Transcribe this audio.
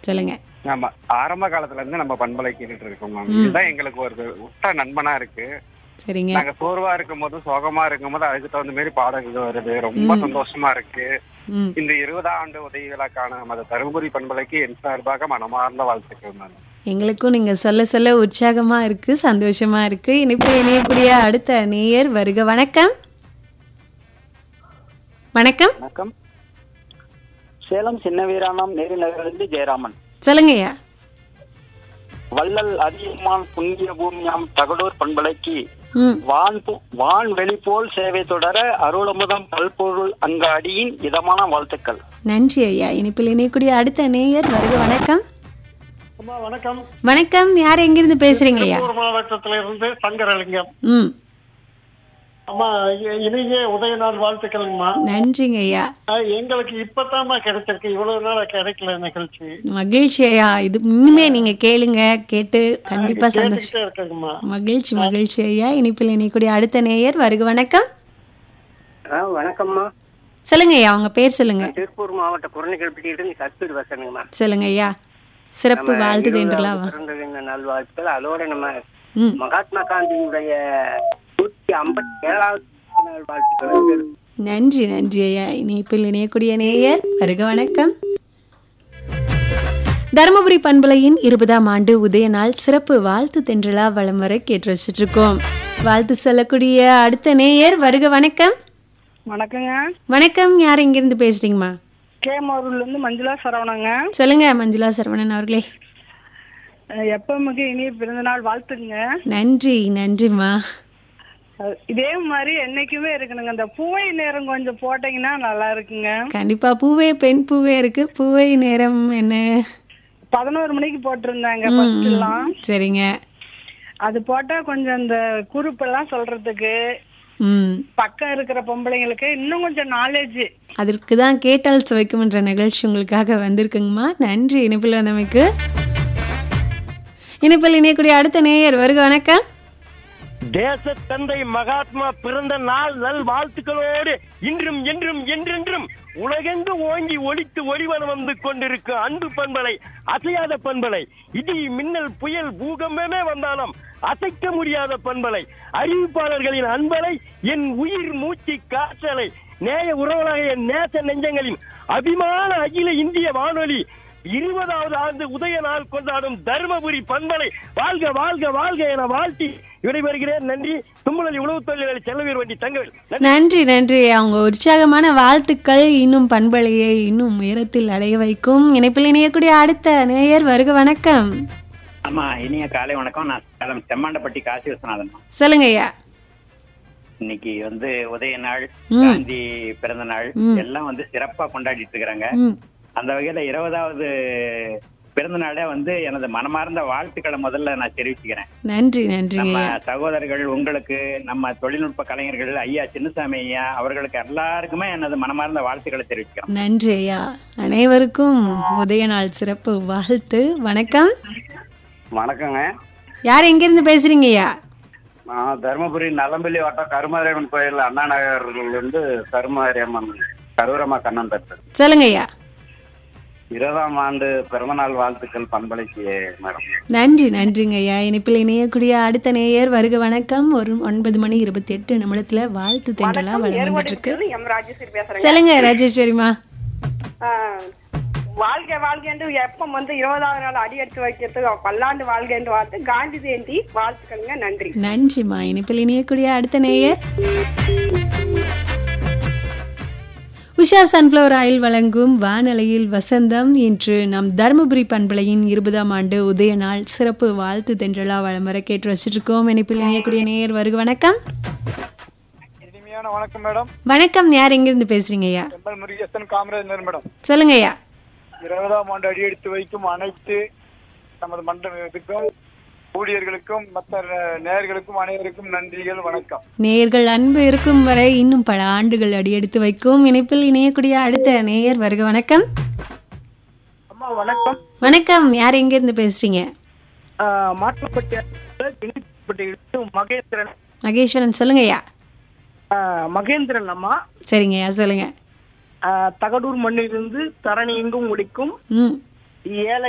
சொல்லுங்க ஆமா ஆரம்ப காலத்துல இருந்து நம்ம பண்பலை கேட்டுட்டு இருக்கோம் மேம் இதுதான் எங்களுக்கு ஒரு உற்ற நண்பனா இருக்கு சரிங்க நாங்க சோர்வா இருக்கும் போது சோகமா இருக்கும் போது அதுக்கு தகுந்த மாதிரி பாடல்கள் வருது ரொம்ப சந்தோஷமா இருக்கு ம் இந்த இருபதாம் ஆண்டு உதவி விழாக்கான நமது தருமபுரி பண்பலைக்கு என் சார்பாக மனமார்ந்த வாழ்த்துக்கள் மேம் எங்களுக்கும் நீங்க சொல்ல சொல்ல உற்சாகமா இருக்கு சந்தோஷமா இருக்கு இனிப்பு இணையக்கூடிய அடுத்த நேயர் வருக வணக்கம் வணக்கம் வணக்கம் சேலம் சின்ன வீராணம் நேரு நகரிலிருந்து ஜெயராமன் சொல்லுங்கய்யா வள்ளல் அதியமான் புண்ணிய பூமியாம் தகடூர் பண்பலைக்கு ம் வான் போ- வான் வெளி போல் சேவை தொடர அருளமுதம் பல்பொருள் அங்காடியின் இதமான வாழ்த்துக்கள் நன்றி ஐயா இனிப்பில் இணையக்கூடிய அடுத்த நேயர் வருக வணக்கம் அம்மா வணக்கம் வணக்கம் யார் எங்கிருந்து பேசுறீங்க ஐயா திருப்பூர் மாவட்டத்தில இருந்து சங்கரலிங்கம் ம் அம்மா இ- இனிய உதயநாள் வாழ்த்துக்கள்ங்கம்மா நன்றிங்க ஐயா அஹ், எங்களுக்கு இப்பதாம்மா கிடைச்சிருக்கு இவ்வளவு நாளா கிடைக்கல நிகழ்ச்சி மகிழ்ச்சி ஐயா இது இனிமே நீங்க கேளுங்க கேட்டு கண்டிப்பா சந்தோஷம் கேட்டுக்கிட்டே இருக்குங்கம்மா மகிழ்ச்சி மகிழ்ச்சி ஐயா இனிப்பில் இணையக்கூடிய அடுத்த நேயர் வருக வணக்கம் வணக்கம்மா சொல்லுங்க ஐயா உங்க பேர் சொல்லுங்க திருப்பூர் மாவட்ட குரணிகள்பட்டியிலிருந்து சஸ்பீடு வசனுங்கம்மா சொல்லுங்க ஐயா சிறப்பு வாழ்த்து தேண்டுகளா பிறந்த தின நல்வாழ்த்துக்கள் அதோட நம்ம ம் மகாத்மா காந்தியினுடைய நூத்தி ஐம்பத்தி ஏழாவது நாள் வாழ்த்துக்கள் நன்றி நன்றி ஐயா இணைப்பில் இணையக்கூடிய நேயர் வருக வணக்கம் தருமபுரி பண்பலையின் இருபதாம் ஆண்டு உதய நாள் சிறப்பு வாழ்த்து தென்றலா வலம் வர கேட்டு வச்சிட்டு இருக்கோம் வாழ்த்து சொல்லக்கூடிய அடுத்த நேயர் வருக வணக்கம் வணக்கங்க வணக்கம் யார் இங்கிருந்து பேசுறீங்கம்மா கேமூர்ல இருந்து மஞ்சுளா சரவணங்க சொல்லுங்க மஞ்சுளா சரவணன் அவர்களே எப்பமுக்கு இனிய பிறந்தநாள் வாழ்த்துங்க நன்றி நன்றிம்மா அஹ் இதே மாதிரி என்னைக்குமே இருக்கணுங்க இந்த பூவை நேரம் கொஞ்சம் போட்டீங்கன்னா நல்லா இருக்குங்க கண்டிப்பா பூவே பெண் பூவே இருக்கு பூவை நேரம் என்ன பதினோரு மணிக்கு போட்டிருந்தாங்க ஃபர்ஸ்ட் எல்லாம் சரிங்க அது போட்டா கொஞ்சம் இந்த குறிப்பெல்லாம் சொல்றதுக்கு ம் பக்கம் இருக்கிற பொம்பளைங்களுக்கு இன்னும் கொஞ்சம் நாலேஜ் அதற்கு தான் கேட்டால் சுவைக்கும் என்ற நிகழ்ச்சி உங்களுக்காக வந்திருக்குங்கம்மா நன்றி இணைப்பில் வந்தமைக்கு இணைப்பில் இணையக்கூடிய அடுத்த நேயர் வருக வணக்கம் தேச தந்தை மகாத்மா பிறந்த நாள் நல் வாழ்த்துக்களோடு இன்றும் என்றும் என்றென்றும் உலகெங்கு ஓங்கி ஒலித்து ஒளிவனம் வந்து கொண்டிருக்கும் அன்பு பண்பலை அசையாத பண்பலை இடி மின்னல் புயல் பூகம்பமே வந்தாலும் அசைக்க முடியாத பண்பலை அறிவிப்பாளர்களின் அன்பலை என் உயிர் மூச்சு காற்றலை நேய உறவலாக என் நேச நெஞ்சங்களின் அபிமான அகில இந்திய வானொலி இருபதாவது ஆண்டு உதய நாள் கொண்டாடும் தருமபுரி பண்பலை வாழ்க வாழ்க வாழ்க என வாழ்த்தி விடைபெறுகிறேன் நன்றி தும்பலி உணவு தொழிலாளி செல்லவீர் வண்டி தங்கவேல் நன்றி. நன்றி நன்றி அவங்க உற்சாகமான வாழ்த்துக்கள் இன்னும் பண்பலையை இன்னும் உயரத்தில் அடைய வைக்கும் இணைப்பில் இணையக்கூடிய அடுத்த நேயர் வருக வணக்கம் ஆமா இனிய காலை வணக்கம் நான் சேலம் செம்மாண்டப்பட்டி காசி விஸ்வநாதன் சொல்லுங்க ஐயா இன்னைக்கு வந்து உதய நாள் ம். காந்தி பிறந்த நாள் ம். எல்லாம் வந்து சிறப்பா கொண்டாடிட்டு இருக்கிறாங்க ம் அந்த வகையில இருபதாவது பிறந்த நாளே வந்து எனது மனமார்ந்த வாழ்த்துக்களை முதல்ல நான் தெரிவிச்சுக்கிறேன் நன்றி நன்றிங்க நம்ம ஐயா சகோதரர்கள் உங்களுக்கு நம்ம தொழில்நுட்ப கலைஞர்கள் ஐயா சின்னசாமி ஐயா அவர்களுக்கு எல்லாருக்குமே எனது மனமார்ந்த வாழ்த்துக்களை தெரிவிக்கிறோம் நன்றி ஐயா அனைவருக்கும் உதய நாள் சிறப்பு வாழ்த்து வணக்கம் வணக்கங்க யார் எங்கிருந்து பேசுறீங்க ஐயா நான் தருமபுரி நலம்பள்ளி வட்டம் கருமாரியம்மன் கோயில் அண்ணா நகர்ல இருந்து கருமாரியம்மன் கருவரமா கண்ணன் பேசுறேன் சொல்லுங்க ஐயா இருபதாம் ஆண்டு பிறந்தநாள் வாழ்த்துக்கள் பண்பலைக்கு மேடம் நன்றி நன்றிங்க ஐயா இனிப்பில் இணையக்கூடிய அடுத்த நேயர் வருக வணக்கம் ஒரு ஒன்பது மணி இருபத்தி எட்டு நிமிடத்துல வாழ்த்து தென்றலா வளம் வந்துட்டு இருக்கு எம் ராஜேஸ்வரி பேசுறேங்க சொல்லுங்க ராஜேஸ்வரிமா ஆஹ் வாழ்க வாழ்க என்று எப்பம் வந்து இருபதாவது நாள் அடி எடுத்து வைக்கிறதுக்கு பல்லாண்டு வாழ்க என்று வாழ்த்து காந்தி ஜெயந்தி வாழ்த்துக்கள்ங்க நன்றி நன்றிம்மா இனிப்பில் இணையக்கூடிய அடுத்த நேயர் உஷா சன்ஃப்ளவர் ஆயில் வழங்கும் வானலையில் வசந்தம் இன்று நம் தருமபுரி பண்பலையின் இருபதாம் ஆண்டு உதய நாள் சிறப்பு வாழ்த்து தென்றலா வளம் வர கேட்டு வச்சிருக்கோம் இனிப்பில் இணையக்கூடிய நேயர் வருக வணக்கம் இனிமையான வணக்கம் மேடம் வணக்கம் யார் எங்கிருந்து பேசுறீங்க ஐயா எம்எல் முருகேசன் காமராஜ் மேடம் சொல்லுங்க ஐயா இருபதாம் ஆண்டு அடி எடுத்து வைக்கும் அனைத்து நமது மண்டலத்துக்கும் ஊழியர்களுக்கும் மற்ற நேயர்களுக்கும் அனைவருக்கும் நன்றிகள் வணக்கம் நேயர்கள் அன்பு இருக்கும் வரை இன்னும் பல ஆண்டுகள் அடியெடுத்து வைக்கும் இணைப்பில் இணையக்கூடிய அடுத்த நேயர் வருக வணக்கம் அம்மா வணக்கம் வணக்கம் யார் எங்கிருந்து பேசுறீங்க மாட்டுப்பட்டி மகேந்திரன் மகேஸ்வரன் சொல்லுங்க ஐயா மகேந்திரன் அம்மா சரிங்க ஐயா சொல்லுங்க தகடூர் மண்ணிலிருந்து தரணி எங்கும் ஒழிக்கும் ம் ஏழை